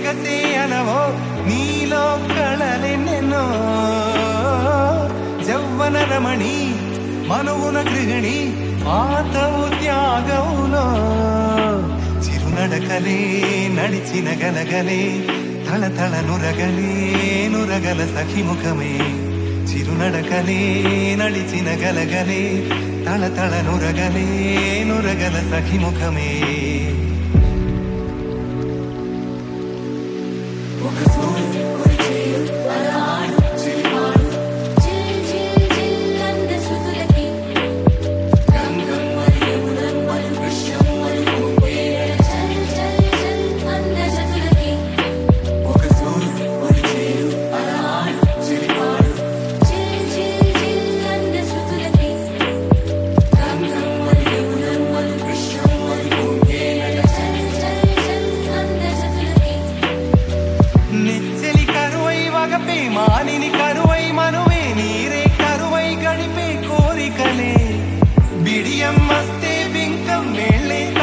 ఎగసే అలవో నీలో కళలెన్నెన్నో జవ్వన రమణి మనువున గృహిణి ఆతవు త్యాగవులో చిరునడకలే నడిచిన గలగలే తళ తళ నురగలే నురగల సఖిముఖమే చిరునడకలే నడిచిన గలగలే తళ తళ నురగలే నురగల సఖిముఖమే జిల్ జిల్ జిల్ అంద శృతులకి చల్ చల్ చల్ అంద శృతులకి జిల్ జిల్ జిల్ అంద శృతులకి చల్ చల్ చల్ అంద శృతులకి నెచ్చలి కరువై వగపే మానిని కరువై మనువే నీరే కరువై గడిపే కోరికలే బిడియం వస్తే బింకం వేళ్ళే